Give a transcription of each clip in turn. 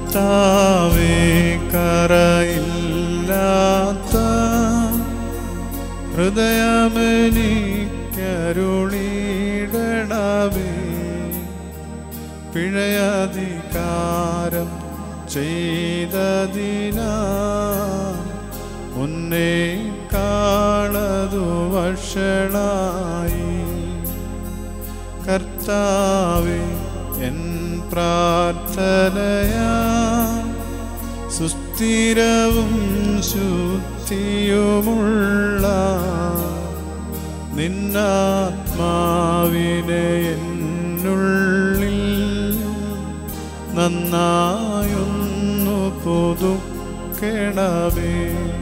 കർത്താവേ കറയില്ലാത്ത ഹൃദയമെനിക്കരുളിടണമേ പിഴയധികാരം ചെയ്തതിനാ ഉന്നെ കാണതു വഷളായി കർത്താവേ എൻ പ്രാർത്ഥനയാ സുസ്ഥിരവും ശുദ്ധിയുമുള്ള നിന്നാത്മാവിനെ എന്നുള്ളിൽ നന്നായൊന്നു പുതുക്കണമേ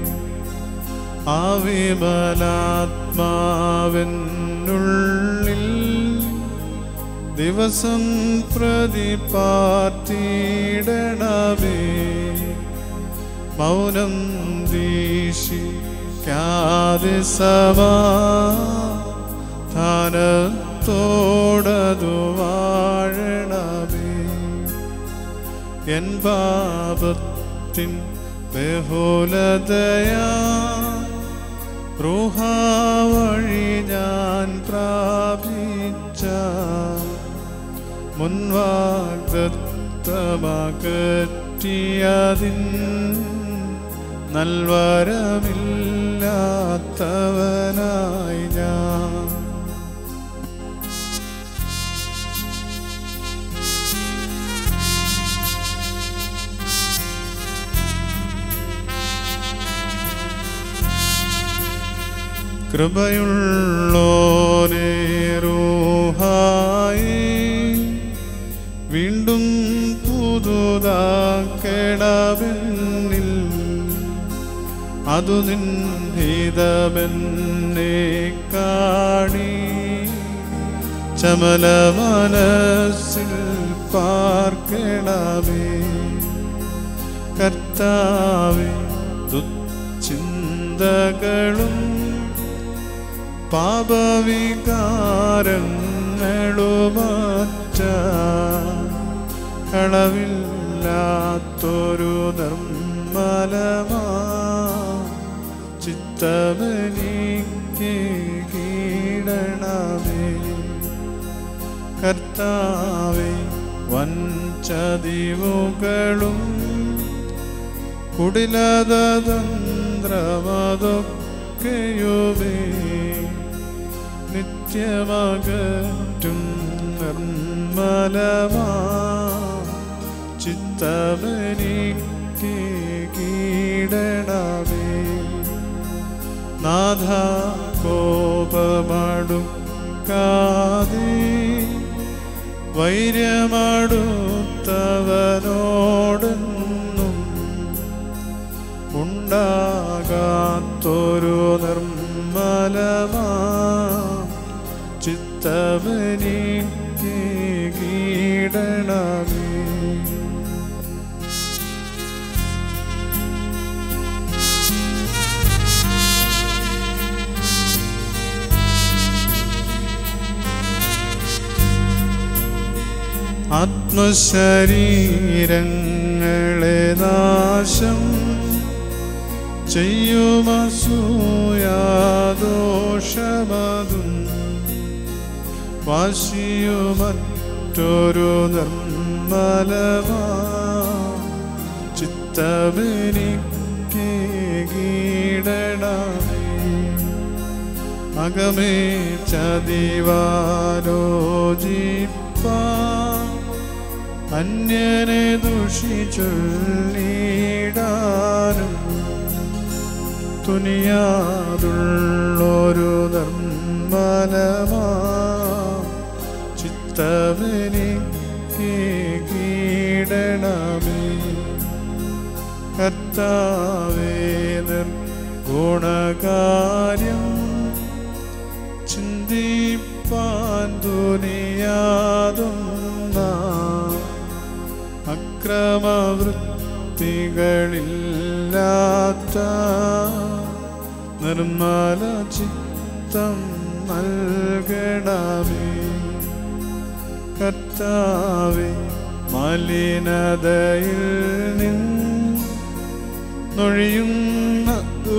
ആവിമലാത്മാവെന്നുള്ളിൽ ദിവസം പ്രതി പാർത്തിടണമേ മൗനം ദീക്ഷിക്കാതെ സമാധാനത്തോടതു വാഴണമേ എൻ പാപത്തിൻ ബഹുലതയാ റൂഹ വഴി ഞാൻ പ്രാപിച്ച മുൻവാഗ്ദത്തമകറ്റിയതിൻ നൽവരമില്ലാത്തവനായി ഞാൻ കൃപയുള്ളോരേ റൂഹായി വീണ്ടും പുതുതാക്കണമെന്നിൽ അതു നിൻഹിതമെന്നെ കാണി ചമല മനസ്സിൽ പാർക്കണമേ കർത്താവേ ദുശ്ചിന്തകളും പാപവികാരങ്ങളുമറ്റ കളവില്ലാത്തൊരു നിർമ്മലമാ ചിത്തമനിക്ക് കീടണമേ കർത്താവേ വഞ്ചതിവുകളും കുടിലതന്ത്രമതൊക്കെയുമേ നിത്യമകറ്റും നിർമ്മലമാ ചിത്തമനിക്ക് കീടണമേ നാഥ കോപമടുക്കാതെ വൈര്യമടുത്തവനോടൊന്നും ഉണ്ടാകാത്തൊരു നിർമ്മലമാ ചിത്തമനിക്ക് കീടണമേ ആത്മശരീരങ്ങളെ നാശം ചെയ്യുമസൂയാദോഷമതും വാശിയുമറ്റൊരു നിർമ്മലമാ ചിത്തമെനിക്ക് കീടണമേ അകമേ ചതിവാലോചിപ്പാ അന്യനെ ദുഷിച്ചൊല്ലിടാനും തുനിയാതുള്ളൊരു നിർമ്മലമാ ചിത്തമെനിക്ക് കീടണമേ കർത്താവേ ഗുണകാര്യം ചിന്തിപ്പാൻ തുനിയാതുന്ന അക്രമവൃത്തികളില്ലാത്ത നിർമ്മല ചിത്തം നൽകണമേ കർത്താവേ മലിനതയിൽ നിന്നൊഴിയുന്ന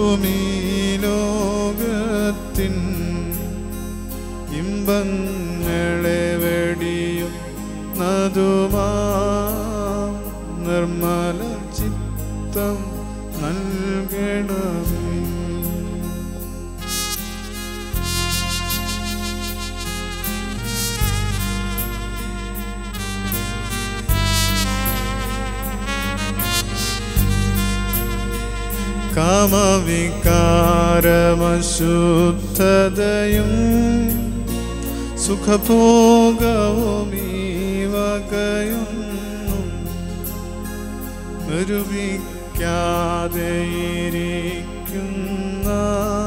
ഭൂമിലോകത്തിൻ ഇമ്പങ്ങളെ വെടിയും നതുമാ നിർമ്മല ചിത്തം നൽകണമേ കാമവികാരമശുദ്ധതയും സുഖഭോഗവും ഈ വകയൊന്നും നിരൂപിക്കാതെയിരിക്കുന്ന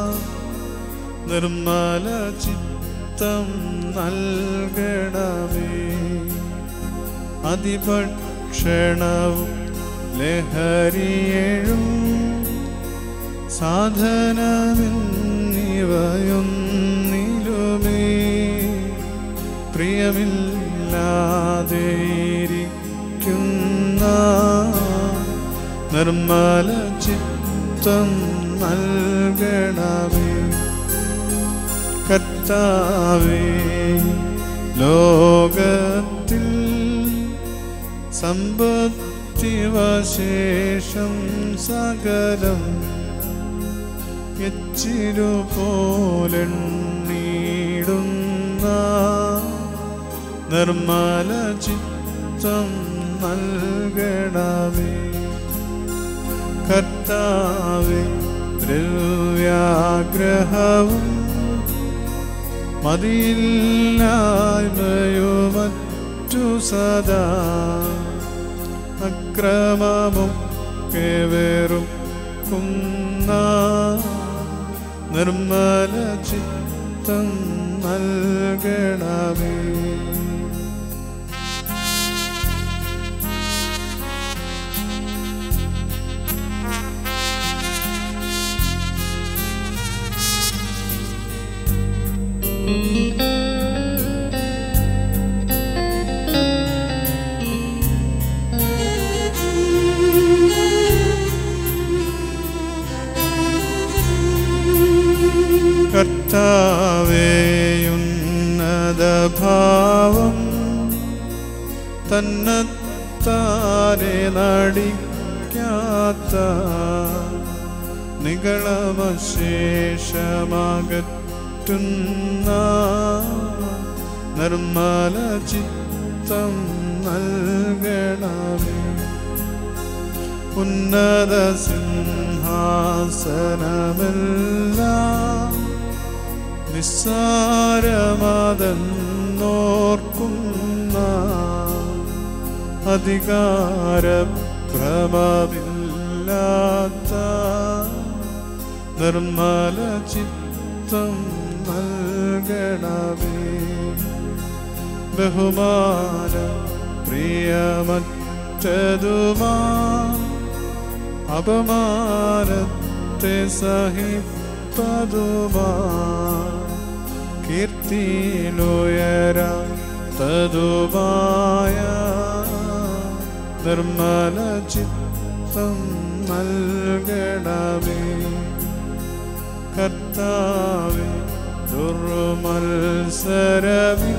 നിർമ്മല ചിത്തം നൽകണമേ അതിഭക്ഷണവും ലഹരിയേഴും സാധനമെന്നിവയൊന്നിലുമേ പ്രിയമില്ലാതെയിരിക്കുന്ന നിർമ്മല ചിത്തം നൽകണമേ കർത്താവേ ലോകത്തിൽ സമ്പത്തിവശേഷം സകലം എച്ചിരു പോലെണ്ണീടുന്ന നിർമ്മല ചിത്തം നൽകണമേ കർത്താവേ ദ്രവ്യാഗ്രഹവും മതിയില്ലായ്മയുമറ്റു സദാ അക്രമമൊക്കെ വെറുക്കുന്ന നിർമ്മല ചിത്തം നൽകണമേ കർത്താവേയുന്നതഭാവം തന്നെത്താനെ നടിക്കാത്ത നികളമശേഷമാകറ്റുന്ന നിർമ്മല ചിത്തം നൽകണമേ ഉന്നത സിംഹാസനമെല്ലാം നിസ്സാരമതെന്നോർക്കുന്ന അധികാരഭ്രമമില്ലാത്ത നിർമ്മല ചിത്തം നൽകണമേ ബഹുമാന പ്രിയമറ്റതുമാ അപമാനത്തെ സഹിപ്പതുമാ കീർത്തിയിലുയര തതുമായ നിർമ്മല ചിത്തം നൽകണമേ കർത്താവേ ദുർമത്സരമി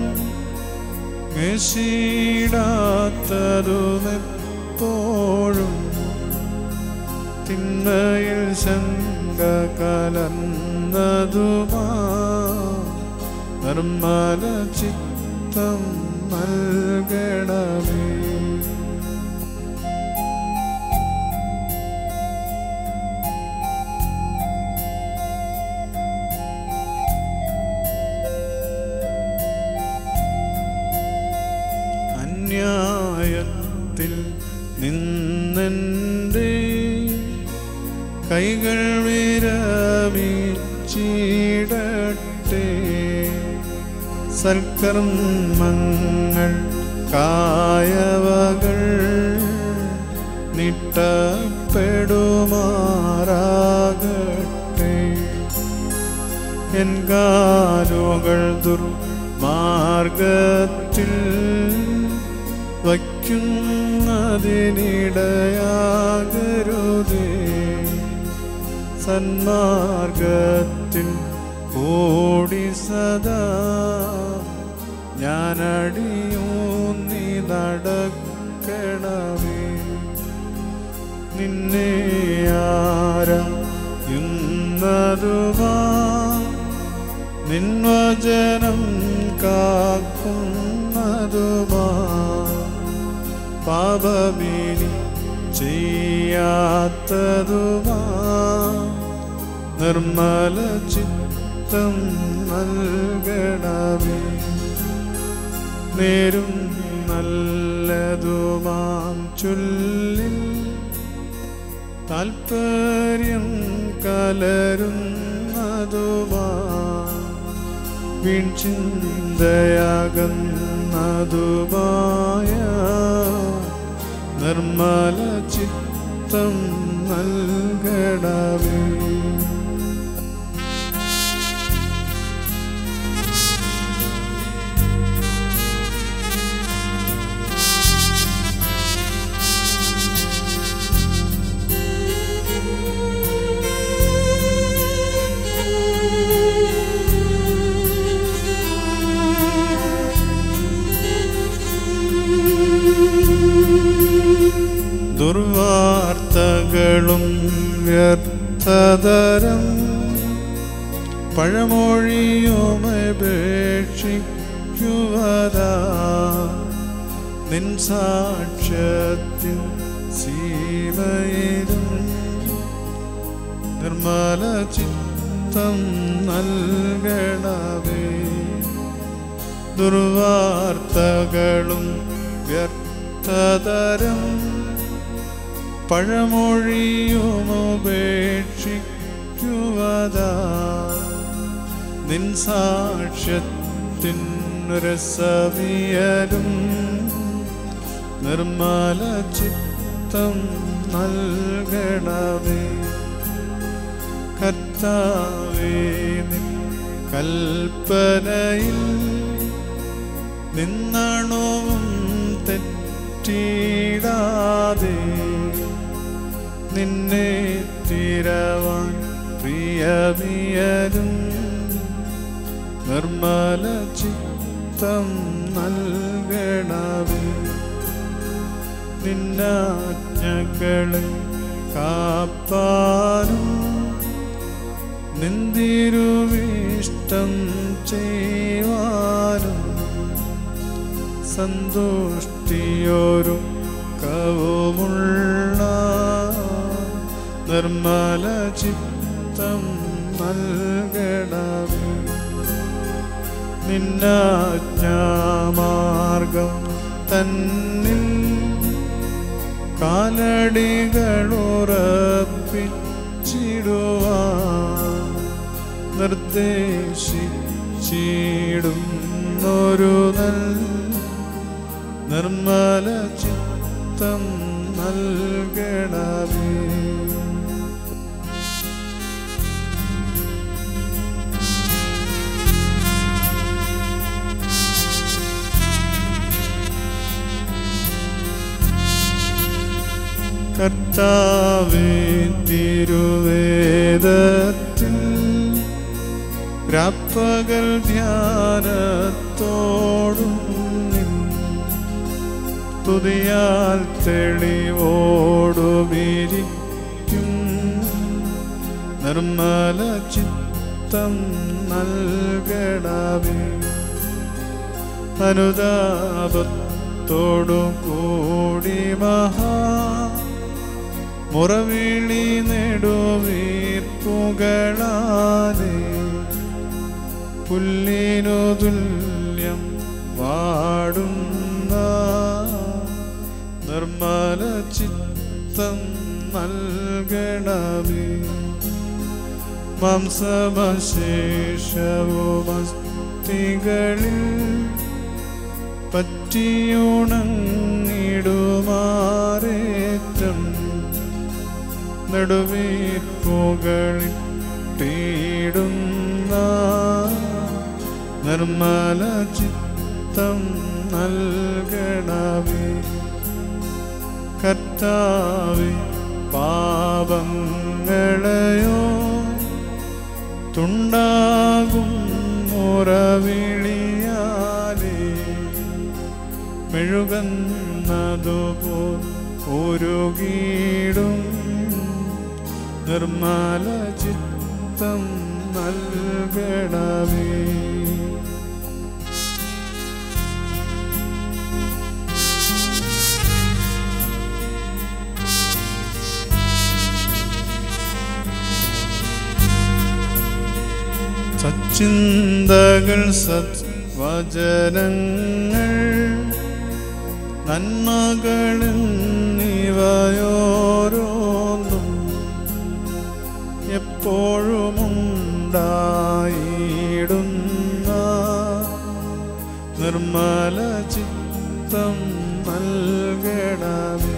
ീടാത്തതുമെപ്പോഴും തിന്മയിൽ ശങ്ക കലർന്നതുമാ നിർമ്മല ചിത്തം നൽകണമേ അന്യായത്തിൽ നിന്നെൻ്റെ കൈകൾ വിരമിച്ചിടട്ടെ സൽക്കർമ്മങ്ങൾ കായവകൾ നിട്ടപ്പെടുമാറാകട്ടെ എൻ കാലുകൾ ദുർമാർഗത്തിൽ വയ്ക്കുന്നതിനിടയാകരുതേ സന്മാർഗത്തിൽ ഓടി സദാ ഞാനടിയൂന്നി നടക്കണമേ നിന്നെ ആരായുന്നതുമാ നിൻവചനം കാക്കുന്നതുമാ പാപമിനി ചെയ്യാത്തതുമാ നിർമ്മല ചിത്തം നൽകണമേ നേരും നല്ലതുമാം ചൊല്ലിൽ താൽപ്പര്യം കലരുന്നതുമാ വീൺചിന്തയാകുന്നതുമായ നിർമ്മല ചിത്തം നൽകണമേ ദുർവാർത്തകളും വ്യർത്ഥതരം പഴമൊഴിയുമപേക്ഷിക്കുവതാ നിൻ സാക്ഷ്യത്തിൻ സീമയിലും നിർമ്മല ചിത്തം നൽകണമേ ദുർവാർത്തകളും വ്യർത്ഥതരം പഴമൊഴിയുമപേക്ഷിക്കുവതാ നിൻ സാക്ഷ്യത്തിൻ രസവിയലും നിർമ്മല ചിത്തം നൽകണമേ കർത്താവേ നിൻ കൽപ്പനയിൽ നിന്നണുവും തെറ്റിടാതെ നിന്നെ തിരവാൻ പ്രിയമിയരും നിർമ്മല ചിത്തം നൽകണമേ നിന്നാജ്ഞകളെ കാപ്പാനും നിന്തിരുവിഷ്ടം ചെയ്യുവാനും സന്തുഷ്ടിയോരും കവുമുള്ള നിർമ്മല ചിത്തം നൽകണമേ നിന്നാജ്ഞാമാർഗം തന്നിൽ കാലടികളുറപ്പിച്ചിടുവാൻ നിർദ്ദേശിച്ചിടുന്നൊരു നൽ നിർമ്മല ചിത്തം നൽകണമേ കർത്താവേ തിരുവേദത്തിൽ രാപ്പകൽ ധ്യാനത്തോടും നിൻ തുതിയാൽ തെളിവോടുമിരിക്കും നിർമ്മല ചിത്തം നൽകണമേ അനുതാപത്തോടു കൂടി മഹാ മുറവിളി നെടുവീർപ്പുകളാലേ പുല്ലിനു തുല്യം വാടുന്ന നിർമ്മല ചിത്തം നൽകണമേ മാംസമശേഷവുമസ്തികളിൽ പറ്റിയുണങ്ങിടുമാറേറ്റം നെടുവീർപ്പുകളിൽ തീടുന്ന നിർമ്മല ചിത്തം നൽകണമേ കർത്താവെ പാപങ്ങളെയോ തുണ്ടാകും മുറവിളിയാലേ മെഴുകുന്നതുപോൽ ഒരുകീടും നിർമ്മല ചിത്തം നൽകണമേ സച്ചിന്തകൾ സത്വചനങ്ങൾ നന്മകളിൽ ഇവയോരോന്നും എപ്പോഴുമുണ്ടായിടുന്ന നിർമ്മല ചിത്തം നൽകണമേ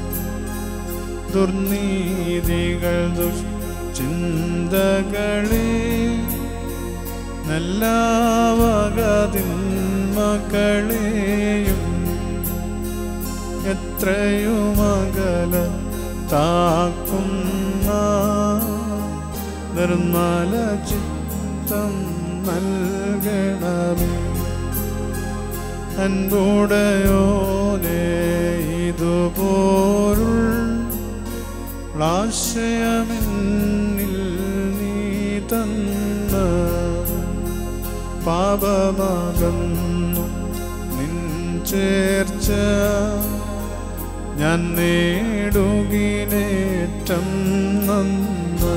ദുർനീതികൾ ദുഷ്ചിന്തകളെ നല്ല വകതിന്മകളെയും എത്രയുമകല താക്കുന്ന നിർമ്മല ചിത്തം നൽകണമേ അൻപുടയോനെ ഇതുപോരുൾ ആശയമെന്നിൽ നീ തന്ന പാപമാകുന്നു നിൻ ചേർച്ച ഞാൻ നേടുകിനേറ്റം നന്ന്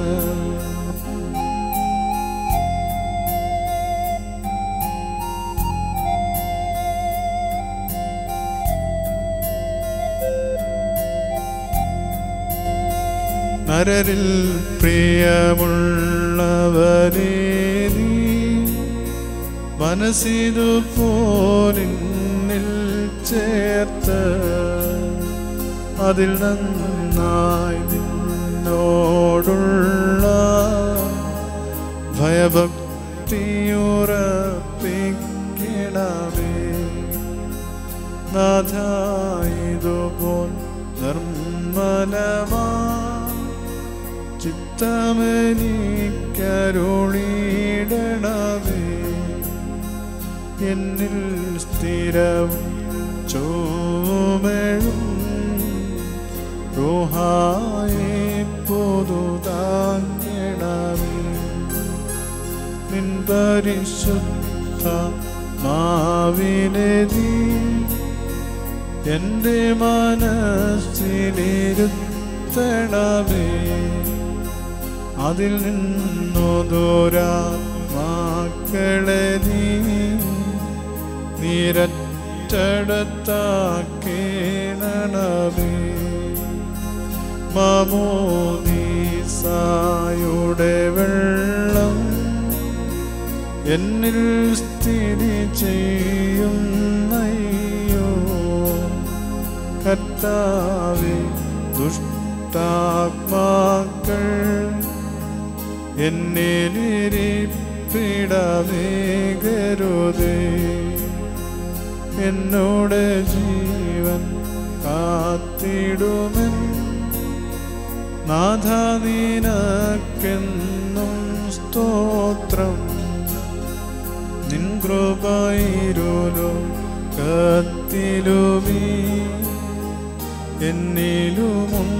നരരിൽ പ്രിയമുള്ളവരെ നീ മനസ്സിതു പോലിന്നിൽ ചേർത്ത് അതിൽ നന്നായി നിന്നോടുള്ള ഭയഭക്തിയുറപ്പിക്കണമേ നാഥായതുപോൽ നിർമ്മലമാ ചിത്തമനിക്കരുളിടണമേ എന്നിൽ സ്ഥിരവും ചോമഴും റുഹായെ പൊതുതാങ്ങണമേ നിൻ പരിശുദ്ധ മാവിനെ നീ എൻ്റെ മനസ്സിലിരുത്തണമേ അതിൽ നിന്നു ദൂരാത്മാക്കളെ നീ നിരറ്റടത്താക്കേണമേ മമോദീസായുടെ വെള്ളം എന്നിൽ സ്ഥിതി ചെയ്യുന്നയ്യോ കർത്താവെ ദുഷ്ടാത്മാക്കൾ എന്നിലിരിപ്പിടവേകരുതേ എന്നോട് ജീവൻ കാത്തിടുമെൻ നാഥ നിനക്കെന്നും സ്തോത്രം നിൻ കൃപയിരുലോ കത്തിലുമീ എന്നിലുമുണ്ടാകേണമേ